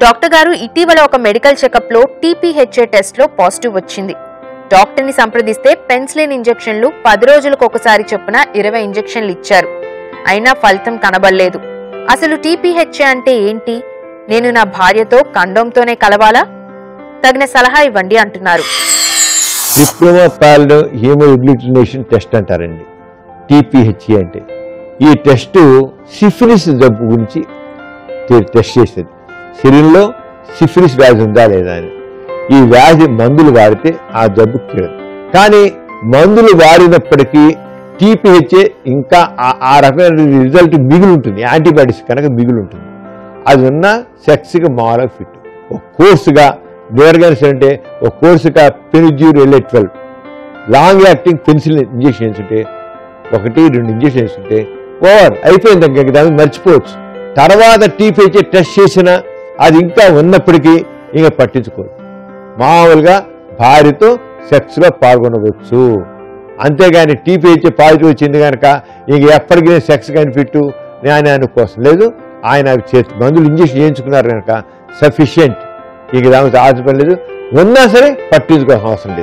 doctor గారు ఇటీవల ఒక మెడికల్ చెకప్ లో టీపీహెచ్ఏ టెస్ట్ లో పాజిటివ్ వచ్చింది డాక్టర్ ని సంప్రదిస్తే పెన్సిలిన్ ఇంజెక్షన్లు పది రోజులకు ఒకసారి చొప్పున ఇరవై ఇంజెక్షన్లు ఇచ్చారు అయినా ఫలితం కనబడలేదు అసలు టీపీహెచ్ఏ అంటే ఏంటి నేను నా భార్యతో కండోమ్తోనే కలవాలా తగిన సలహా ఇవ్వండి అంటున్నారు డిప్లొమా పాలిడ్ హీమోగ్లూటినేషన్ టెస్ట్ అంటారండి టీపీహెచ్ఏ అంటే ఈ టెస్ట్ సిఫిలిస్ జబ్బు గురించి టే- టెస్ట్ చేసేది శరీరంలో సిఫిలిస్ వ్యాధి ఉందా లేదా అని ఈ వ్యాధి మందులు వాడితే ఆ జబ్బు క్యూర్ కానీ మందులు వాడినప్పటికీ టీపీహెచ్ఏ ఇంకా ఆ- ఆ రకమైన రిజల్ట్ మిగిలి ఉంటుంది యాంటీబయాటిక్స్ కనుక మిగిలి ఉంటుంది అది ఉన్న సెక్స్కి మామూలుగా ఫిట్ ఒక కోర్సుగా డ్యూరగన్స్ అంటే ఒక కోర్సుగా Penidure LA twelve long acting penicillin injection వేసుంటే ఒకటి రెండు ఇంజెక్షన్ వేసుకుంటే ఓవర్ అయిపోయింది ఇంకా దాన్ని మర్చిపోవచ్చు తర్వాత టీపీహెచ్ఏ టెస్ట్ చేసినా అది ఇంకా ఉన్నప్పటికీ ఇంకా పట్టించుకోవచ్చు మామూలుగా భార్యతో సెక్స్లో పాల్గొనవచ్చు అంతేగాని టీపీహెచ్ఏ పాజిటివ్ వచ్చింది కనుక ఇంక ఎప్పటికీ సెక్స్ కనిపెట్టు న్యాయాన్ని కోసం లేదు ఆయన చేతి మందులు ఇంజెక్షన్ చేయించుకున్నారు కనుక సఫిషియంట్ ఇక దానికి ఆశపడలేదు ఉన్నా సరే పట్టించుకోవాల్సిన అవసరం లేదు